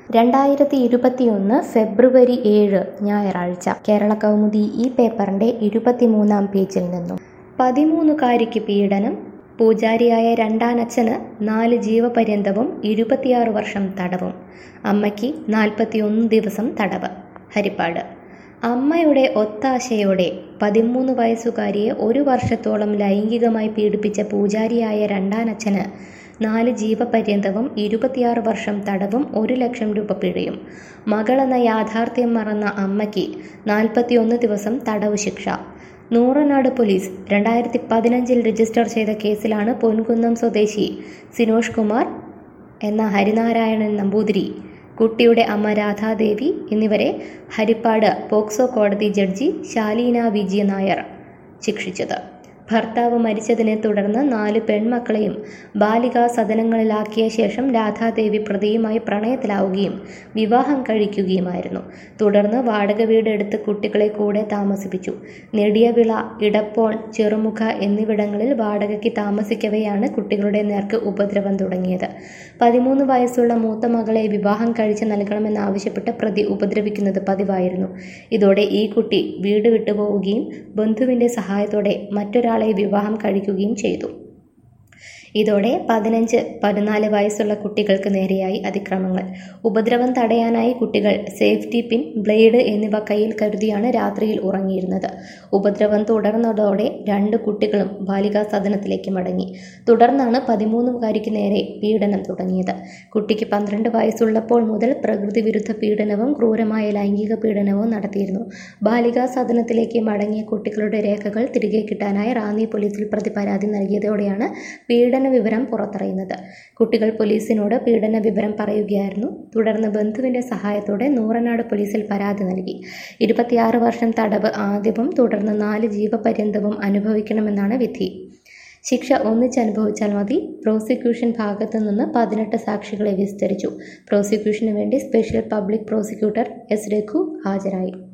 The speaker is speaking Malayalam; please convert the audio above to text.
രണ്ടായിരത്തി ഇരുപത്തിയൊന്ന് ഫെബ്രുവരി ഏഴ് ഞായറാഴ്ച കേരള കൗമുദി ഈ പേപ്പറിന്റെ ഇരുപത്തിമൂന്നാം പേജിൽ നിന്നും പതിമൂന്നുകാരിക്ക് പീഡനം പൂജാരിയായ രണ്ടാനച്ഛന് നാല് ജീവപര്യന്തവും ഇരുപത്തിയാറ് വർഷം തടവും അമ്മയ്ക്ക് നാൽപ്പത്തിയൊന്ന് ദിവസം തടവ് ഹരിപ്പാട് അമ്മയുടെ ഒത്താശയോടെ പതിമൂന്ന് വയസ്സുകാരിയെ ഒരു വർഷത്തോളം ലൈംഗികമായി പീഡിപ്പിച്ച പൂജാരിയായ രണ്ടാനച്ഛന് നാല് ജീവപര്യന്തവും ഇരുപത്തിയാറ് വർഷം തടവും ഒരു ലക്ഷം രൂപ പിഴയും മകളെന്ന യാഥാർത്ഥ്യം മറന്ന അമ്മയ്ക്ക് നാൽപ്പത്തിയൊന്ന് ദിവസം തടവ് ശിക്ഷ നൂറനാട് പോലീസ് രണ്ടായിരത്തി പതിനഞ്ചിൽ രജിസ്റ്റർ ചെയ്ത കേസിലാണ് പൊൻകുന്നം സ്വദേശി സിനോഷ് കുമാർ എന്ന ഹരിനാരായണൻ നമ്പൂതിരി കുട്ടിയുടെ അമ്മ രാധാദേവി എന്നിവരെ ഹരിപ്പാട് പോക്സോ കോടതി ജഡ്ജി ശാലീന വിജയ നായർ ശിക്ഷിച്ചത് ഭർത്താവ് മരിച്ചതിനെ തുടർന്ന് നാല് പെൺമക്കളെയും ബാലികാ സദനങ്ങളിലാക്കിയ ശേഷം രാധാദേവി പ്രതിയുമായി പ്രണയത്തിലാവുകയും വിവാഹം കഴിക്കുകയുമായിരുന്നു തുടർന്ന് വാടക വീടെടുത്ത് കുട്ടികളെ കൂടെ താമസിപ്പിച്ചു നെടിയവിള ഇടപ്പോൺ ചെറുമുഖ എന്നിവിടങ്ങളിൽ വാടകയ്ക്ക് താമസിക്കവെയാണ് കുട്ടികളുടെ നേർക്ക് ഉപദ്രവം തുടങ്ങിയത് പതിമൂന്ന് വയസ്സുള്ള മൂത്ത മകളെ വിവാഹം കഴിച്ച് നൽകണമെന്നാവശ്യപ്പെട്ട് പ്രതി ഉപദ്രവിക്കുന്നത് പതിവായിരുന്നു ഇതോടെ ഈ കുട്ടി വീട് വിട്ടുപോവുകയും ബന്ധുവിന്റെ സഹായത്തോടെ മറ്റൊരാളെ വിവാഹം കഴിക്കുകയും ചെയ്തു ഇതോടെ പതിനഞ്ച് പതിനാല് വയസ്സുള്ള കുട്ടികൾക്ക് നേരെയായി അതിക്രമങ്ങൾ ഉപദ്രവം തടയാനായി കുട്ടികൾ സേഫ്റ്റി പിൻ ബ്ലേഡ് എന്നിവ കയ്യിൽ കരുതിയാണ് രാത്രിയിൽ ഉറങ്ങിയിരുന്നത് ഉപദ്രവം തുടർന്നതോടെ രണ്ട് കുട്ടികളും ബാലികാ സദനത്തിലേക്ക് മടങ്ങി തുടർന്നാണ് പതിമൂന്നുകാരിക്ക് നേരെ പീഡനം തുടങ്ങിയത് കുട്ടിക്ക് പന്ത്രണ്ട് വയസ്സുള്ളപ്പോൾ മുതൽ പ്രകൃതി വിരുദ്ധ പീഡനവും ക്രൂരമായ ലൈംഗിക പീഡനവും നടത്തിയിരുന്നു ബാലികാ സദനത്തിലേക്ക് മടങ്ങിയ കുട്ടികളുടെ രേഖകൾ തിരികെ കിട്ടാനായി റാന്നി പോലീസിൽ പ്രതി പരാതി നൽകിയതോടെയാണ് പീഡന വിവരം പുറത്തറിയുന്നത് കുട്ടികൾ പോലീസിനോട് പീഡന വിവരം പറയുകയായിരുന്നു തുടർന്ന് ബന്ധുവിന്റെ സഹായത്തോടെ നൂറനാട് പോലീസിൽ പരാതി നൽകി ഇരുപത്തിയാറ് വർഷം തടവ് ആദ്യവും തുടർന്ന് നാല് ജീവപര്യന്തവും അനുഭവിക്കണമെന്നാണ് വിധി ശിക്ഷ ഒന്നിച്ചനുഭവിച്ചാൽ മതി പ്രോസിക്യൂഷൻ ഭാഗത്തു നിന്ന് പതിനെട്ട് സാക്ഷികളെ വിസ്തരിച്ചു പ്രോസിക്യൂഷന് വേണ്ടി special public prosecutor S Raghu ഹാജരായി